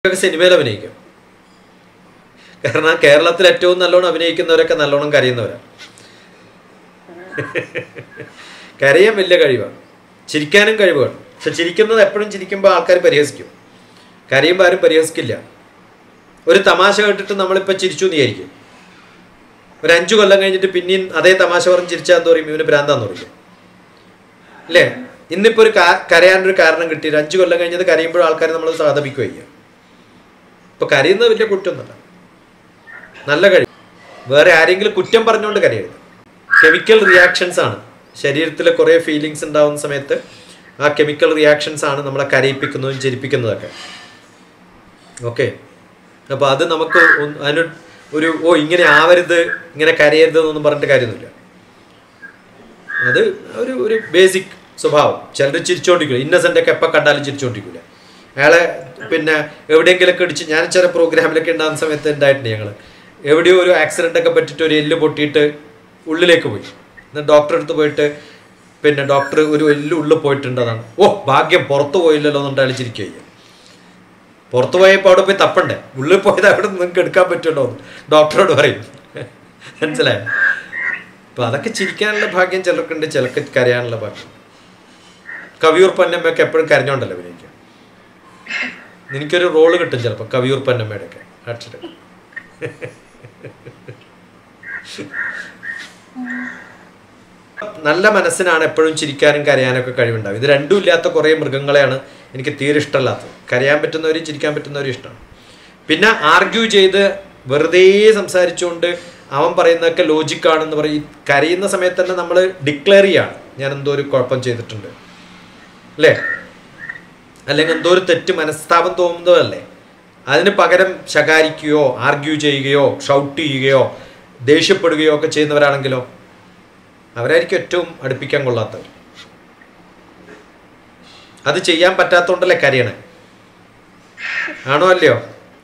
ഒക്കെ സിനിമയിൽ അഭിനയിക്കും കാരണം കേരളത്തിൽ ഏറ്റവും നല്ലോണം അഭിനയിക്കുന്നവരൊക്കെ നല്ലോണം കരയുന്നവരാണ് കരയാൻ വലിയ കഴിവാണ് ചിരിക്കാനും കഴിവാണ് പക്ഷെ ചിരിക്കുന്നത് എപ്പോഴും ചിരിക്കുമ്പോൾ ആൾക്കാർ പരിഹസിക്കും കരയുമ്പോൾ ആരും പരിഹസിക്കില്ല ഒരു തമാശ കേട്ടിട്ട് നമ്മളിപ്പോൾ ചിരിച്ചു എന്ന് വിചാരിക്കും ഒരു അഞ്ചു കൊല്ലം കഴിഞ്ഞിട്ട് പിന്നെയും അതേ തമാശ പറഞ്ഞ് ചിരിച്ചാൽ എന്താ പറയും ഇവന് ഭ്രാന്താന്ന് പറയും അല്ലേ ഇന്നിപ്പോൾ ഒരു കാ- കരയാനൊരു കാരണം കിട്ടി ഒരു അഞ്ചു കൊല്ലം കഴിഞ്ഞത് കരയുമ്പോൾ ആൾക്കാർ നമ്മൾ സാധപിക്കുകയും ഇപ്പൊ കരയുന്നത് വലിയ കുറ്റമൊന്നുമല്ല നല്ല കഴിവ് വേറെ ആരെങ്കിലും കുറ്റം പറഞ്ഞുകൊണ്ട് കരയരുത് കെമിക്കൽ റിയാക്ഷൻസ് ആണ് ശരീരത്തിൽ കുറേ ഫീലിങ്സ് ഉണ്ടാവുന്ന സമയത്ത് ആ കെമിക്കൽ റിയാക്ഷൻസ് ആണ് നമ്മളെ കരയിപ്പിക്കുന്നതും ചിരിപ്പിക്കുന്നതൊക്കെ ഓക്കെ അപ്പോൾ അത് നമുക്ക് ഒന്ന് അതിന് ഒരു ഓ ഇങ്ങനെ ആവരുത് ഇങ്ങനെ കരയരുത് എന്നൊന്നും പറഞ്ഞിട്ട് കാര്യമൊന്നുമില്ല അത് ഒരു ഒരു ബേസിക് സ്വഭാവം ചിലർ ചിരിച്ചോണ്ടിരിക്കില്ല ഇന്നസെൻ്റ് ഒക്കെ എപ്പോൾ കണ്ടാലും ചിരിച്ചോണ്ടിരിക്കില്ല അയാളെ പിന്നെ എവിടെയെങ്കിലൊക്കെ ഇടിച്ച് ഞാൻ ചില പ്രോഗ്രാമിലൊക്കെ ഉണ്ടാകുന്ന സമയത്ത് ഉണ്ടായിട്ടുണ്ട് ഞങ്ങൾ എവിടെയോ ഒരു ആക്സിഡൻ്റ് ഒക്കെ പറ്റിയിട്ട് ഒരു എല്ല് പൊട്ടിയിട്ട് ഉള്ളിലേക്ക് പോയി എന്നിട്ട് ഡോക്ടറെ അടുത്ത് പോയിട്ട് പിന്നെ ഡോക്ടർ ഒരു എല്ല് ഉള്ളിൽ പോയിട്ടുണ്ടെന്നാണ് ഓ ഭാഗ്യം പുറത്ത് പോയില്ലല്ലോ എന്നിട്ട് അയാൾ ചിരിക്കുക പുറത്ത് പോയപ്പോൾ അവിടെ പോയി തപ്പണ്ടേ ഉള്ളിൽ പോയത് അവിടെ നിങ്ങൾക്ക് എടുക്കാൻ പറ്റുമല്ലോ എന്ന് ഡോക്ടറോട് പറയും മനസ്സിലായോ അപ്പൊ അതൊക്കെ ചിരിക്കാനുള്ള ഭാഗ്യം ചിലർക്കുണ്ട് ചിലർക്ക് കരയാനുള്ള ഭാഗ്യം കവിയൂർ പന്നമ്മയൊക്കെ എപ്പോഴും കരഞ്ഞോണ്ടല്ലോ അഭിനയിക്കുക എനിക്കൊരു റോള് കിട്ടും ചിലപ്പോൾ കവിയൂർ പന്നമ്മയുടെ ഒക്കെ അക്ഷരം നല്ല മനസ്സിനാണ് എപ്പോഴും ചിരിക്കാനും കരയാനൊക്കെ കഴിവുണ്ടാവും ഇത് രണ്ടും ഇല്ലാത്ത കുറേ മൃഗങ്ങളെയാണ് എനിക്ക് തീരെ ഇഷ്ടമല്ലാത്തത് കരയാൻ പറ്റുന്നവരും ചിരിക്കാൻ പറ്റുന്നവരും ഇഷ്ടമാണ് പിന്നെ ആർഗ്യൂ ചെയ്ത് വെറുതെ സംസാരിച്ചുകൊണ്ട് അവൻ പറയുന്നതൊക്കെ ലോജിക്കാണെന്ന് പറയും ഈ കരയുന്ന സമയത്ത് തന്നെ നമ്മൾ ഡിക്ലെയർ ചെയ്യാണ് ഞാൻ എന്തോ ഒരു കുഴപ്പം ചെയ്തിട്ടുണ്ട് അല്ലേ അല്ലെങ്കിൽ എന്തോ ഒരു തെറ്റ് മനസ്താപം തോന്നുന്നതല്ലേ അതിന് പകരം ശകാരിക്കുകയോ ആർഗ്യൂ ചെയ്യുകയോ ഷൗട്ട് ചെയ്യുകയോ ദേഷ്യപ്പെടുകയോ ഒക്കെ ചെയ്യുന്നവരാണെങ്കിലോ അവരായിരിക്കും ഏറ്റവും അടുപ്പിക്കാൻ കൊള്ളാത്തവർ അത് ചെയ്യാൻ പറ്റാത്തോണ്ടല്ലേ കരയണേ ആണോ അല്ലയോ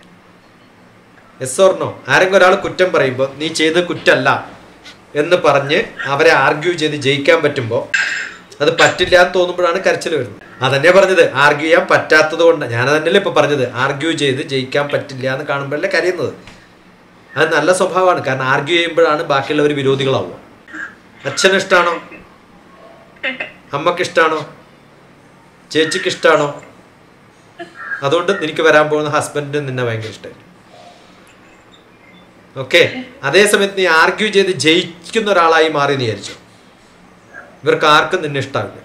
എസ് ഓർണോ ആരെങ്കിലും ഒരാൾ കുറ്റം പറയുമ്പോൾ നീ ചെയ്ത് കുറ്റല്ല എന്ന് പറഞ്ഞ് അവരെ ആർഗ്യൂ ചെയ്ത് ജയിക്കാൻ പറ്റുമ്പോൾ അത് പറ്റില്ല എന്ന് തോന്നുമ്പോഴാണ് കരച്ചിൽ വരുന്നത് അതന്നെ പറഞ്ഞത് ആർഗ്യൂ ചെയ്യാൻ പറ്റാത്തത് കൊണ്ട് ഞാൻ തന്നെയല്ലേ ഇപ്പൊ പറഞ്ഞത് ആർഗ്യൂ ചെയ്ത് ജയിക്കാൻ പറ്റില്ല എന്ന് കാണുമ്പോഴല്ലേ കരയുന്നത് അത് നല്ല സ്വഭാവമാണ് കാരണം ആർഗ്യൂ ചെയ്യുമ്പോഴാണ് ബാക്കിയുള്ളവർ വിരോധികളാവുക അച്ഛന് ഇഷ്ടാണോ അമ്മക്ക് ഇഷ്ടാണോ ചേച്ചിക്ക് ഇഷ്ടാണോ അതുകൊണ്ട് നിനക്ക് വരാൻ പോകുന്ന ഹസ്ബൻഡിന് നിന്നെ ഭയങ്കര ഇഷ്ടമായി ഓക്കെ അതേ സമയത്ത് നീ ആർഗ്യൂ ചെയ്ത് ജയിക്കുന്ന ഒരാളായി മാറി എന്ന് വിചാരിച്ചു ഇവർക്ക് ആർക്കും നിന്നെ ഇഷ്ടാവില്ല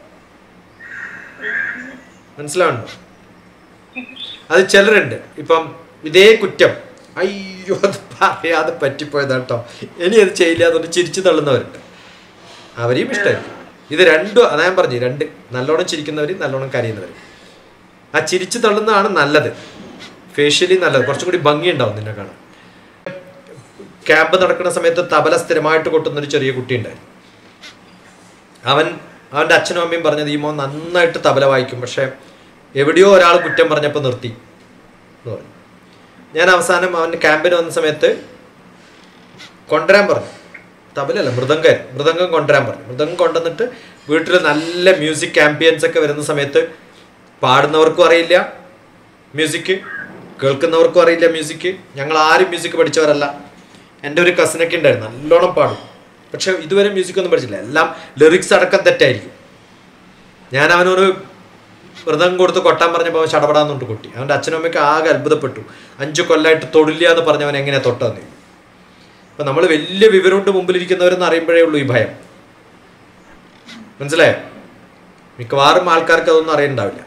മനസ്സിലാവുണ്ടോ അത് ചിലരുണ്ട് ഇപ്പം ഇതേ കുറ്റം അയ്യോ അത് പറയാതെ പറ്റിപ്പോയതാട്ടോ ഇനി അത് ചെയ്യില്ല അതുകൊണ്ട് ചിരിച്ചു തള്ളുന്നവരുണ്ട് അവരെയും ഇഷ്ടമായിരിക്കും ഇത് രണ്ടും അതാ ഞാൻ പറഞ്ഞു രണ്ട് നല്ലോണം ചിരിക്കുന്നവരും നല്ലോണം കരയുന്നവരും ആ ചിരിച്ചു തള്ളുന്നതാണ് നല്ലത് ഫേഷ്യലി നല്ലത് കുറച്ചും കൂടി ഭംഗിയുണ്ടാവും നിന്നെ കാണാൻ ക്യാമ്പ് നടക്കുന്ന സമയത്ത് തബല സ്ഥിരമായിട്ട് കൊട്ടുന്ന ഒരു ചെറിയ കുട്ടി ഉണ്ടായിരുന്നു അവൻ അവൻ്റെ അച്ഛനും അമ്മയും പറഞ്ഞത് ഈ മോൻ നന്നായിട്ട് തബല വായിക്കും പക്ഷെ എവിടെയോ ഒരാൾ കുറ്റം പറഞ്ഞപ്പോൾ നിർത്തി എന്ന് പറഞ്ഞു ഞാൻ അവസാനം അവൻ്റെ ക്യാമ്പിന് വന്ന സമയത്ത് കൊണ്ടുവരാൻ പറഞ്ഞു തബലല്ല മൃദംഗം മൃദംഗം കൊണ്ടുവരാൻ പറഞ്ഞു മൃദംഗം കൊണ്ടുവന്നിട്ട് വീട്ടിൽ നല്ല മ്യൂസിക് ആംബിയൻസ് ഒക്കെ വരുന്ന സമയത്ത് പാടുന്നവർക്കും അറിയില്ല മ്യൂസിക് കേൾക്കുന്നവർക്കും അറിയില്ല മ്യൂസിക് ഞങ്ങൾ ആരും മ്യൂസിക് പഠിച്ചവരല്ല എൻ്റെ ഒരു കസിനൊക്കെ ഉണ്ടായിരുന്നു നല്ലോണം പാടും പക്ഷെ ഇതുവരെ മ്യൂസിക് ഒന്നും പഠിച്ചില്ല എല്ലാം ലിറിക്സ് അടക്കം തെറ്റായിരിക്കും ഞാൻ അവനൊരു വ്രതം കൊടുത്ത് കൊട്ടാൻ പറഞ്ഞപ്പോൾ അവൻ ചടപടാന്നുണ്ട് കുട്ടി അവൻ്റെ അച്ഛനും അമ്മയ്ക്ക് ആകെ അത്ഭുതപ്പെട്ടു അഞ്ചു കൊല്ലമായിട്ട് തൊടില്ല എന്ന് പറഞ്ഞവൻ എങ്ങനെ തൊട്ടെന്ന് അപ്പം നമ്മൾ വലിയ വിവരമുണ്ട് മുമ്പിലിരിക്കുന്നവരെന്ന് അറിയുമ്പോഴേ ഉള്ളൂ ഈ ഭയം മനസ്സിലായോ മിക്കവാറും ആൾക്കാർക്ക് അതൊന്നും അറിയണ്ടാവില്ല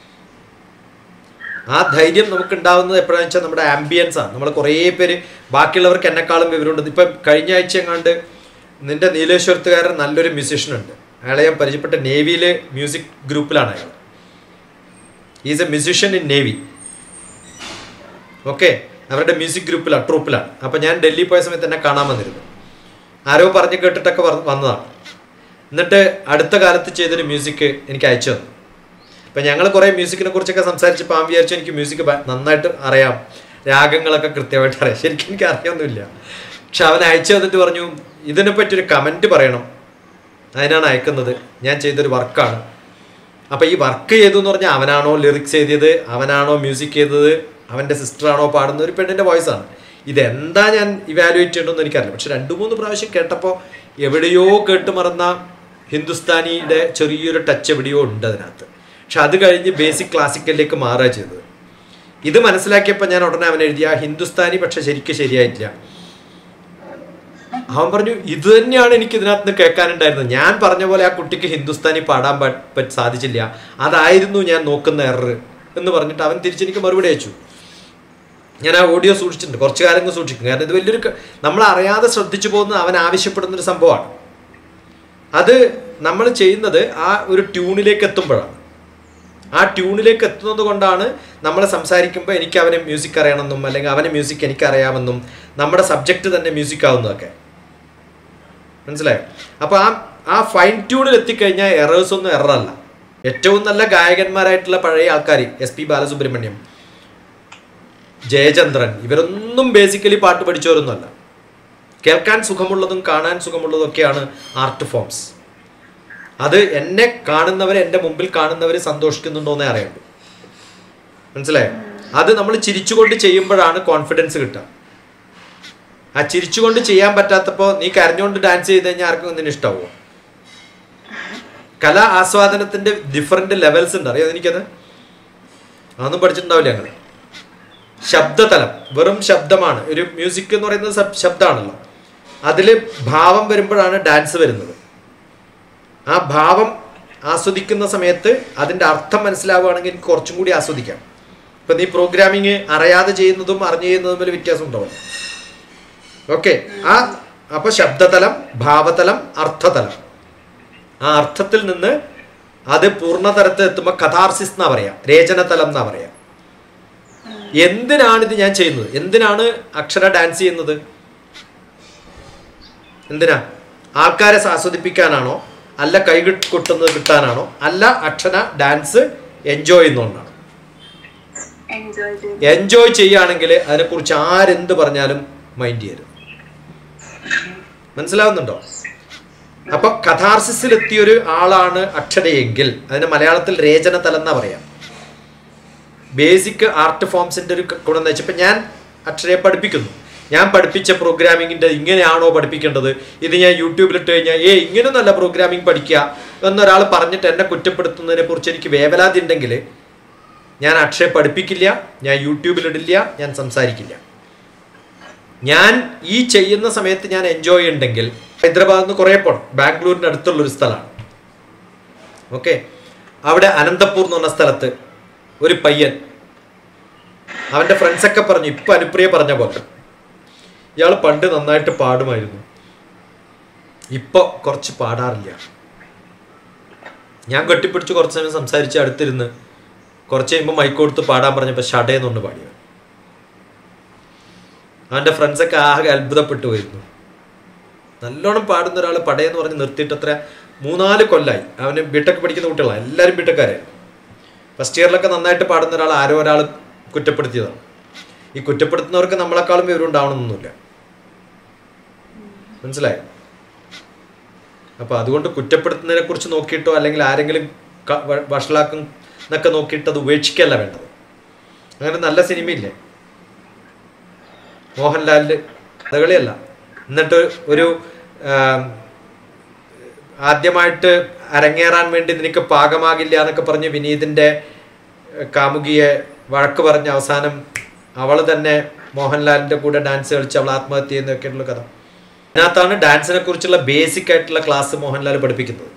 ആ ധൈര്യം നമുക്ക് ഉണ്ടാവുന്നത് എപ്പോഴാണെന്ന് വെച്ചാൽ നമ്മുടെ ആംബിയൻസ് ആണ് നമ്മൾ കുറേ പേര് ബാക്കിയുള്ളവർക്ക് എന്നെക്കാളും വിവരമുണ്ട് ഇപ്പം കഴിഞ്ഞ ആഴ്ച എങ്ങാണ്ട് നിന്റെ നീലേശ്വരത്തുകാരൻ നല്ലൊരു മ്യൂസീഷ്യൻ ഉണ്ട് അയാളെ ഞാൻ പരിചയപ്പെട്ട നേവിയിലെ മ്യൂസിക് ഗ്രൂപ്പിലാണ് അയാൾ is a musician in navy okay അവരുടെ മ്യൂസിക് ഗ്രൂപ്പിലാണ് ട്രൂപ്പിലാണ് അപ്പം ഞാൻ ഡൽഹി പോയ സമയത്ത് എന്നെ കാണാൻ വന്നിരുന്നു ആരോ പറഞ്ഞ് കേട്ടിട്ടൊക്കെ വ- വന്നതാണ് എന്നിട്ട് അടുത്ത കാലത്ത് ചെയ്തൊരു മ്യൂസിക് എനിക്ക് അയച്ചു തന്നു അപ്പം ഞങ്ങൾ കുറേ മ്യൂസിക്കിനെ കുറിച്ചൊക്കെ സംസാരിച്ചപ്പോൾ ആ വിചാരിച്ചു എനിക്ക് മ്യൂസിക് നന്നായിട്ട് അറിയാം രാഗങ്ങളൊക്കെ കൃത്യമായിട്ട് അറിയാം ശരിക്കും എനിക്ക് അറിയൊന്നുമില്ല പക്ഷെ അവൻ അയച്ചു തന്നിട്ട് പറഞ്ഞു ഇതിനെപ്പറ്റി ഒരു കമൻറ്റ് പറയണം അതിനാണ് അയക്കുന്നത് ഞാൻ ചെയ്തൊരു വർക്കാണ് അപ്പോൾ ഈ വർക്ക് ചെയ്തു എന്ന് പറഞ്ഞാൽ അവനാണോ ലിറിക്സ് എഴുതിയത് അവനാണോ മ്യൂസിക് ചെയ്തത് അവൻ്റെ സിസ്റ്ററാണോ പാടുന്ന ഒരു പെണ്ണിൻ്റെ വോയിസാണ് ഇതെന്താ ഞാൻ ഇവാലുവേറ്റ് ചെയ്യണമെന്ന് എനിക്കറിയില്ല പക്ഷെ രണ്ട് മൂന്ന് പ്രാവശ്യം കേട്ടപ്പോൾ എവിടെയോ കേട്ട് മറന്ന ഹിന്ദുസ്ഥാനിയുടെ ചെറിയൊരു ടച്ച് എവിടെയോ ഉണ്ട് അതിനകത്ത് പക്ഷെ അത് കഴിഞ്ഞ് ബേസിക് ക്ലാസിക്കലിലേക്ക് മാറുക ചെയ്തത് ഇത് മനസ്സിലാക്കിയപ്പോൾ ഞാൻ ഉടനെ അവൻ എഴുതിയ ഹിന്ദുസ്ഥാനി പക്ഷെ ശരിക്കും ശരിയായിട്ടില്ല അവൻ പറഞ്ഞു ഇത് തന്നെയാണ് എനിക്ക് ഇതിനകത്ത് നിന്ന് കേൾക്കാനുണ്ടായിരുന്നത് ഞാൻ പറഞ്ഞ പോലെ ആ കുട്ടിക്ക് ഹിന്ദുസ്ഥാനി പാടാൻ പ- പ- സാധിച്ചില്ല അതായിരുന്നു ഞാൻ നോക്കുന്ന എറർ എന്ന് പറഞ്ഞിട്ട് അവൻ തിരിച്ചെനിക്ക് മറുപടി അയച്ചു ഞാൻ ആ ഓഡിയോ സൂക്ഷിച്ചിട്ടുണ്ട് കുറച്ച് കാലങ്ങൾ സൂക്ഷിക്കും കാരണം ഇത് വലിയൊരു ക- നമ്മൾ അറിയാതെ ശ്രദ്ധിച്ചു പോകുന്ന അവൻ ആവശ്യപ്പെടുന്ന ഒരു സംഭവമാണ് അത് നമ്മൾ ചെയ്യുന്നത് ആ ഒരു ട്യൂണിലേക്ക് എത്തുമ്പോഴാണ് ആ ട്യൂണിലേക്ക് എത്തുന്നത് കൊണ്ടാണ് നമ്മൾ സംസാരിക്കുമ്പോൾ എനിക്ക് അവനെ മ്യൂസിക് അറിയണമെന്നും അല്ലെങ്കിൽ അവനെ മ്യൂസിക് എനിക്ക് അറിയാമെന്നും നമ്മുടെ സബ്ജക്റ്റ് തന്നെ മ്യൂസിക് ആവുന്നതൊക്കെ മനസ്സിലായോ അപ്പോൾ ആ ആ ഫൈൻ ട്യൂണിൽ എത്തിക്കഴിഞ്ഞാൽ എറേഴ്സ് ഒന്നും എററല്ല ഏറ്റവും നല്ല ഗായകന്മാരായിട്ടുള്ള പഴയ ആൾക്കാർ എസ് പി ബാലസുബ്രഹ്മണ്യം ജയചന്ദ്രൻ ഇവരൊന്നും ബേസിക്കലി പാട്ട് പഠിച്ചവരൊന്നുമല്ല കേൾക്കാൻ സുഖമുള്ളതും കാണാൻ സുഖമുള്ളതും ഒക്കെയാണ് ആർട്ട് ഫോംസ് അത് എന്നെ കാണുന്നവർ എൻ്റെ മുമ്പിൽ കാണുന്നവർ സന്തോഷിക്കുന്നുണ്ടോന്നേ അറിയുള്ളൂ മനസ്സിലായോ അത് നമ്മൾ ചിരിച്ചുകൊണ്ട് ചെയ്യുമ്പോഴാണ് കോൺഫിഡൻസ് കിട്ടുക ആ ചിരിച്ചുകൊണ്ട് ചെയ്യാൻ പറ്റാത്തപ്പോൾ നീ കരഞ്ഞുകൊണ്ട് ഡാൻസ് ചെയ്ത് കഴിഞ്ഞാൽ ആർക്കും ഒന്നിനും ഇഷ്ടമാവുമോ കലാ ആസ്വാദനത്തിന്റെ ഡിഫറെന്റ് ലെവൽസ് ഉണ്ട് അറിയോ എനിക്കത് അതൊന്നും പഠിച്ചിട്ടുണ്ടാവില്ല ഞങ്ങൾ ശബ്ദതലം വെറും ശബ്ദമാണ് ഒരു മ്യൂസിക് എന്ന് പറയുന്നത് സബ്- ശബ്ദമാണല്ലോ അതിൽ ഭാവം വരുമ്പോഴാണ് ഡാൻസ് വരുന്നത് ആ ഭാവം ആസ്വദിക്കുന്ന സമയത്ത് അതിൻ്റെ അർത്ഥം മനസ്സിലാവുകയാണെങ്കിൽ എനിക്ക് കുറച്ചും കൂടി ആസ്വദിക്കാം ഇപ്പം നീ പ്രോഗ്രാമിങ് അറിയാതെ ചെയ്യുന്നതും അറിഞ്ഞു ചെയ്യുന്നതും തമ്മിൽ വ്യത്യാസം ഉണ്ടാവും ഓക്കെ ആ അപ്പൊ ശബ്ദതലം ഭാവതലം അർത്ഥതലം ആ അർത്ഥത്തിൽ നിന്ന് അത് പൂർണ്ണതലത്തിൽ എത്തുമ്പോൾ കഥാർസിസ് എന്നാ പറയാ രചനതലം എന്നാ പറയാ എന്തിനാണ് ഇത് ഞാൻ ചെയ്യുന്നത് എന്തിനാണ് അക്ഷര ഡാൻസ് ചെയ്യുന്നത് എന്തിനാ ആൾക്കാരെ ആസ്വദിപ്പിക്കാനാണോ അല്ല കൈ കിട്ട് കൊട്ടുന്നത് കിട്ടാനാണോ അല്ല അക്ഷര ഡാൻസ് എൻജോയ് ചെയ്യുന്നതുകൊണ്ടാണ് എൻജോയ് ചെയ്തു എൻജോയ് ചെയ്യുകയാണെങ്കിൽ അതിനെക്കുറിച്ച് ആരെന്ത് പറഞ്ഞാലും മൈൻഡ് ചെയ്യരുത് മനസ്സിലാവുന്നുണ്ടോ അപ്പൊ കഥാർസിസിൽ എത്തിയൊരു ആളാണ് അക്ഷരയെങ്കിൽ അതിന് മലയാളത്തിൽ രചന തലം എന്നാ പറയാം ബേസിക് ആർട്ട് ഫോംസിന്റെ ഒരു ഗുണം എന്ന് വെച്ചപ്പോൾ ഞാൻ അക്ഷരയെ പഠിപ്പിക്കുന്നു ഞാൻ പഠിപ്പിച്ച പ്രോഗ്രാമിങ്ങിന്റെ ഇങ്ങനെയാണോ പഠിപ്പിക്കേണ്ടത് ഇത് ഞാൻ യൂട്യൂബിലിട്ട് കഴിഞ്ഞാൽ ഏ ഇങ്ങനെയൊന്നല്ല പ്രോഗ്രാമിംഗ് പഠിക്കുക എന്നൊരാൾ പറഞ്ഞിട്ട് എന്നെ കുറ്റപ്പെടുത്തുന്നതിനെ കുറിച്ച് എനിക്ക് വേവലാതി ഉണ്ടെങ്കിൽ ഞാൻ അക്ഷയ പഠിപ്പിക്കില്ല ഞാൻ യൂട്യൂബിലിടില്ല ഞാൻ സംസാരിക്കില്ല ഞാൻ ഈ ചെയ്യുന്ന സമയത്ത് ഞാൻ എൻജോയ് ഉണ്ടെങ്കിൽ ഹൈദരാബാദിൽ നിന്ന് കുറേ പോണം ബാംഗ്ലൂരിൻ്റെ അടുത്തുള്ളൊരു സ്ഥലമാണ് ഓക്കെ അവിടെ അനന്തപൂർ എന്ന് പറഞ്ഞ സ്ഥലത്ത് ഒരു പയ്യൻ അവൻ്റെ ഫ്രണ്ട്സൊക്കെ പറഞ്ഞു ഇപ്പം അനുപ്രിയ പറഞ്ഞ പോലെ ഇയാൾ പണ്ട് നന്നായിട്ട് പാടുമായിരുന്നു ഇപ്പോൾ കുറച്ച് പാടാറില്ല ഞാൻ കെട്ടിപ്പിടിച്ച് കുറച്ച് സമയം സംസാരിച്ച് അടുത്തിരുന്ന് കുറച്ച് കഴിയുമ്പോൾ മൈക്ക് കൊടുത്ത് പാടാൻ പറഞ്ഞപ്പോൾ ഷടേന്നുണ്ട് പാടിയത് അവൻ്റെ ഫ്രണ്ട്സൊക്കെ ആകെ അത്ഭുതപ്പെട്ടു പോയിരുന്നു നല്ലോണം പാടുന്ന ഒരാൾ പടയെന്ന് പറഞ്ഞ് നിർത്തിയിട്ട് അത്ര മൂന്നാല് കൊല്ലായി അവന് ബിടെക് പഠിക്കുന്ന കുട്ടികളാണ് എല്ലാവരും ബിടെക്കാരെ ഫസ്റ്റ് ഇയറിലൊക്കെ നന്നായിട്ട് പാടുന്ന ഒരാൾ ആരോ ഒരാൾ കുറ്റപ്പെടുത്തിയതാണ് ഈ കുറ്റപ്പെടുത്തുന്നവർക്ക് നമ്മളെക്കാളും വിവരം ഉണ്ടാവണമെന്നൊന്നുമില്ല മനസ്സിലായോ അപ്പോൾ അതുകൊണ്ട് കുറ്റപ്പെടുത്തുന്നതിനെ കുറിച്ച് നോക്കിയിട്ടോ അല്ലെങ്കിൽ ആരെങ്കിലും ക- വ- വഷളാക്കും എന്നൊക്കെ നോക്കിയിട്ട് അത് ഉപേക്ഷിക്കല്ല വേണ്ടത് അങ്ങനെ നല്ല സിനിമയില്ലേ മോഹൻലാലിൻ്റെ കഥകളിയല്ല എന്നിട്ട് ഒരു ആം, ആദ്യമായിട്ട് അരങ്ങേറാൻ വേണ്ടി നിനക്ക് പാകമാകില്ല എന്നൊക്കെ പറഞ്ഞ് വിനീതിൻ്റെ ഏഹ്, കാമുകിയെ വഴക്ക് പറഞ്ഞ് അവസാനം അവൾ തന്നെ മോഹൻലാലിൻ്റെ കൂടെ ഡാൻസ് കളിച്ച് അവൾ ആത്മഹത്യ ചെയ്യുന്നതൊക്കെയുള്ള കഥ അതിനകത്താണ് ഡാൻസിനെ കുറിച്ചുള്ള ബേസിക് ആയിട്ടുള്ള ക്ലാസ് മോഹൻലാൽ പഠിപ്പിക്കുന്നത്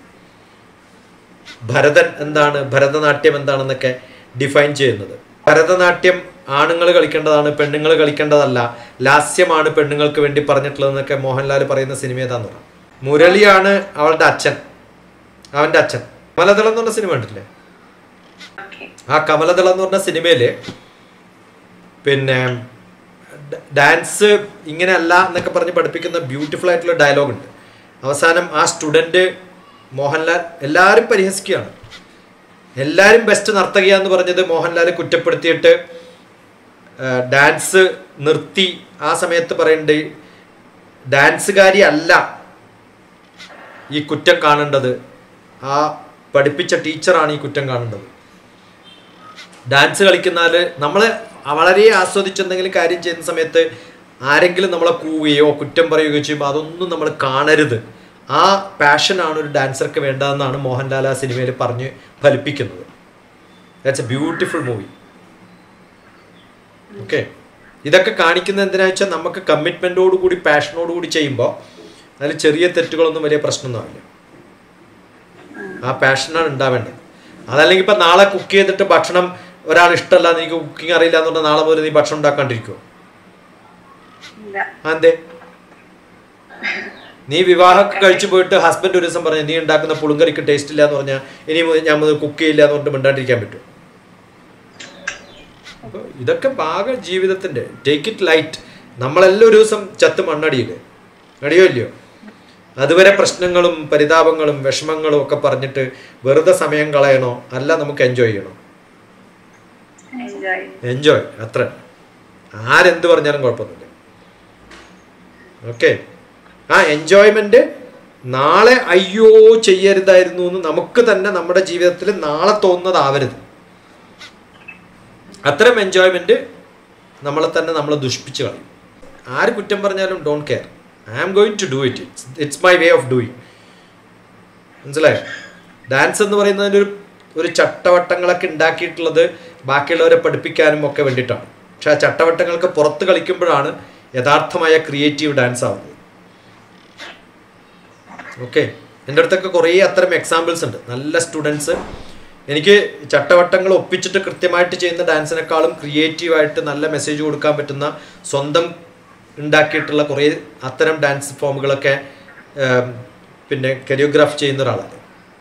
ഭരതൻ എന്താണ് ഭരതനാട്യം എന്താണെന്നൊക്കെ ഡിഫൈൻ ചെയ്യുന്നത് ഭരതനാട്യം ആണുങ്ങൾ കളിക്കേണ്ടതാണ് പെണ്ണുങ്ങൾ കളിക്കേണ്ടതല്ല ലാസ്യമാണ് പെണ്ണുങ്ങൾക്ക് വേണ്ടി പറഞ്ഞിട്ടുള്ളതെന്നൊക്കെ മോഹൻലാൽ പറയുന്ന സിനിമ ഏതാന്ന് പറയാം മുരളിയാണ് അവളുടെ അച്ഛൻ അവൻ്റെ അച്ഛൻ കമലദളം എന്ന് പറഞ്ഞ സിനിമ കണ്ടിട്ടില്ലേ ഓക്കെ ആ കമലദളം എന്ന് പറഞ്ഞ സിനിമയില് പിന്നെ ഡ- ഡാൻസ് ഇങ്ങനെയല്ല എന്നൊക്കെ പറഞ്ഞ് പഠിപ്പിക്കുന്ന ബ്യൂട്ടിഫുൾ ആയിട്ടുള്ള ഡയലോഗ് ഉണ്ട് അവസാനം ആ സ്റ്റുഡൻറ്റ് മോഹൻലാൽ എല്ലാവരും പരിഹസിക്കുകയാണ് എല്ലാവരും ബെസ്റ്റ് നർത്തകിയാന്ന് പറഞ്ഞത് മോഹൻലാൽ കുറ്റപ്പെടുത്തിയിട്ട് ആ, ഡാൻസ് നിർത്തി ആ സമയത്ത് പറയുന്നുണ്ട് ഡാൻസുകാരി അല്ല ഈ കുറ്റം കാണേണ്ടത് ആ പഠിപ്പിച്ച ടീച്ചറാണ് ഈ കുറ്റം കാണേണ്ടത് ഡാൻസ് കളിക്കുന്നാല് നമ്മൾ ആ വളരെ ആസ്വദിച്ച് എന്തെങ്കിലും കാര്യം ചെയ്യുന്ന സമയത്ത് ആരെങ്കിലും നമ്മളെ കൂവുകയോ കുറ്റം പറയുകയോ ചെയ്യുമ്പോൾ അതൊന്നും നമ്മൾ കാണരുത് ആ പാഷനാണ് ഒരു ഡാൻസർക്ക് വേണ്ടതെന്നാണ് മോഹൻലാൽ ആ സിനിമയിൽ പറഞ്ഞ് ഫലിപ്പിക്കുന്നത് that's a beautiful movie okay ഇതൊക്കെ കാണിക്കുന്നത് എന്തിനാ വെച്ചാൽ നമുക്ക് കമ്മിറ്റ്മെൻറ്റോട് കൂടി പാഷനോട് കൂടി ചെയ്യുമ്പോൾ അതിൽ ചെറിയ തെറ്റുകളൊന്നും വലിയ പ്രശ്നമൊന്നും ആവില്ല ആ പാഷനാണ് ഉണ്ടാവേണ്ടത് അതല്ലെങ്കിൽ ഇപ്പം നാളെ കുക്ക് ചെയ്തിട്ട് ഭക്ഷണം ഒരാൾ ഇഷ്ടമല്ല എനിക്ക് കുക്കിംഗ് അറിയില്ല എന്ന് പറഞ്ഞാൽ നാളെ മുതൽ നീ ഭക്ഷണം ഉണ്ടാക്കാണ്ടിരിക്കുമോ ഇല്ല അതെ നീ വിവാഹമൊക്കെ കഴിച്ചു പോയിട്ട് ഹസ്ബൻഡ് ഒരു ദിവസം പറഞ്ഞു നീ ഉണ്ടാക്കുന്ന പുളുങ്കറിക്ക് ടേസ്റ്റ് ഇല്ല എന്ന് പറഞ്ഞാൽ ഇനി മുതൽ ഞാൻ കുക്ക് ചെയ്യില്ല എന്ന് പറഞ്ഞിട്ട് മിണ്ടാണ്ടിരിക്കാൻ പറ്റും അപ്പോൾ ഇതൊക്കെ ഭാഗ ജീവിതത്തിൻ്റെ ടേക്ക് ഇറ്റ് ലൈറ്റ് നമ്മളെല്ലാം ഒരു ദിവസം ചത്ത് മണ്ണടിയില്ലേ അടിയോ ഇല്ലയോ അതുവരെ പ്രശ്നങ്ങളും പരിതാപങ്ങളും വിഷമങ്ങളും ഒക്കെ പറഞ്ഞിട്ട് വെറുതെ സമയം കളയണോ അല്ല നമുക്ക് എൻജോയ് ചെയ്യണോ എൻജോയ് എൻജോയ് അത്ര ആരെന്ത് പറഞ്ഞാലും കുഴപ്പമൊന്നുമില്ല ഓക്കെ ആ എൻജോയ്മെന്റ് നാളെ അയ്യോ ചെയ്യരുതായിരുന്നു എന്ന് നമുക്ക് തന്നെ നമ്മുടെ ജീവിതത്തിൽ നാളെ തോന്നുന്നതാവരുത് അത്തരം എൻജോയ്മെന്റ് നമ്മളെ തന്നെ നമ്മൾ ദുഷിപ്പിച്ച് കളയും ആര് കുറ്റം പറഞ്ഞാലും don't care I am going to do it it's it's my way of doing മനസ്സിലായോ ഡാൻസ് എന്ന് പറയുന്നതിന് ഒരു ഒരു ചട്ടവട്ടങ്ങളൊക്കെ ഉണ്ടാക്കിയിട്ടുള്ളത് ബാക്കിയുള്ളവരെ പഠിപ്പിക്കാനും ഒക്കെ വേണ്ടിയിട്ടാണ് പക്ഷെ ആ ചട്ടവട്ടങ്ങൾക്ക് പുറത്ത് കളിക്കുമ്പോഴാണ് യഥാർത്ഥമായ ക്രിയേറ്റീവ് ഡാൻസ് ആവുന്നത് ഓക്കെ എൻ്റെ അടുത്തൊക്കെ കുറേ അത്തരം എക്സാമ്പിൾസ് ഉണ്ട് നല്ല സ്റ്റുഡൻസ് എനിക്ക് ചട്ടവട്ടങ്ങൾ ഒപ്പിച്ചിട്ട് കൃത്യമായിട്ട് ചെയ്യുന്ന ഡാൻസിനേക്കാളും ക്രിയേറ്റീവായിട്ട് നല്ല മെസ്സേജ് കൊടുക്കാൻ പറ്റുന്ന സ്വന്തം ഉണ്ടാക്കിയിട്ടുള്ള കുറേ അത്തരം ഡാൻസ് ഫോമുകളൊക്കെ ഏം, പിന്നെ കരിയോഗ്രാഫ് ചെയ്യുന്ന ഒരാളാണ്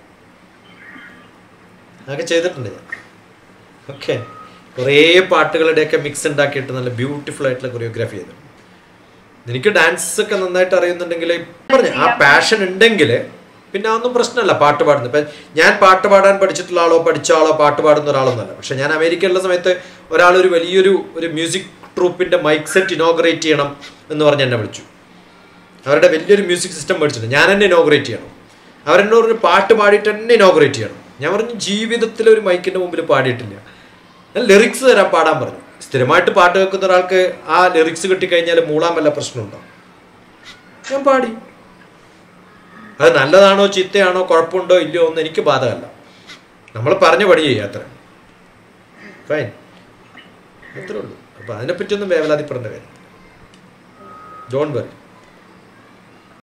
അതൊക്കെ ചെയ്തിട്ടുണ്ട് ഞാൻ ഓക്കെ കുറേ പാട്ടുകളുടെയൊക്കെ മിക്സ് ഉണ്ടാക്കിയിട്ട് നല്ല ബ്യൂട്ടിഫുൾ ആയിട്ടുള്ള കൊറിയോഗ്രാഫി ചെയ്തിട്ടുണ്ട് എനിക്ക് ഡാൻസ് ഒക്കെ നന്നായിട്ട് അറിയുന്നുണ്ടെങ്കിൽ പറഞ്ഞു ആ പാഷൻ ഉണ്ടെങ്കിൽ പിന്നെ അതൊന്നും പ്രശ്നമല്ല പാട്ട് പാടുന്നത് ഇപ്പം ഞാൻ പാട്ട് പാടാൻ പഠിച്ചിട്ടുള്ള ആളോ പഠിച്ച ആളോ പാട്ട് പാടുന്ന ഒരാളൊന്നുമല്ല പക്ഷെ ഞാൻ അമേരിക്കയിലുള്ള സമയത്ത് ഒരാൾ ഒരു വലിയൊരു ഒരു മ്യൂസിക് ട്രൂപ്പിൻ്റെ മൈക്ക് സെറ്റ് ഇനോഗ്രേറ്റ് ചെയ്യണം എന്ന് പറഞ്ഞ് എന്നെ വിളിച്ചു അവരുടെ വലിയൊരു മ്യൂസിക് സിസ്റ്റം മേടിച്ചിട്ടുണ്ട് ഞാൻ തന്നെ ഇനോഗ്രേറ്റ് ചെയ്യണം അവരെന്നോട് പറഞ്ഞു പാട്ട് പാടിയിട്ട് തന്നെ ഇനോഗ്രേറ്റ് ചെയ്യണം ഞാൻ പറഞ്ഞു ജീവിതത്തിൽ ഒരു മൈക്കിൻ്റെ മുമ്പിൽ പാടിയിട്ടില്ല ഞാൻ ലിറിക്സ് തരാൻ പാടാൻ പറഞ്ഞു സ്ഥിരമായിട്ട് പാട്ട് കേൾക്കുന്ന ഒരാൾക്ക് ആ ലിറിക്സ് കിട്ടിക്കഴിഞ്ഞാൽ മൂളാൻ വല്ല പ്രശ്നമുണ്ടോ ഞാൻ പാടി അത് നല്ലതാണോ ചീത്തയാണോ കുഴപ്പമുണ്ടോ ഇല്ലയോ എന്ന് എനിക്ക് ബാധകമല്ല നമ്മൾ പറഞ്ഞ പണി ചെയ്യുക അത്ര ഫൈൻ അത്രേ ഉള്ളൂ അപ്പോൾ അതിനെപ്പറ്റിയൊന്നും വേവലാതിപ്പെടേണ്ട കാര്യം ഡോണ്ട് വറി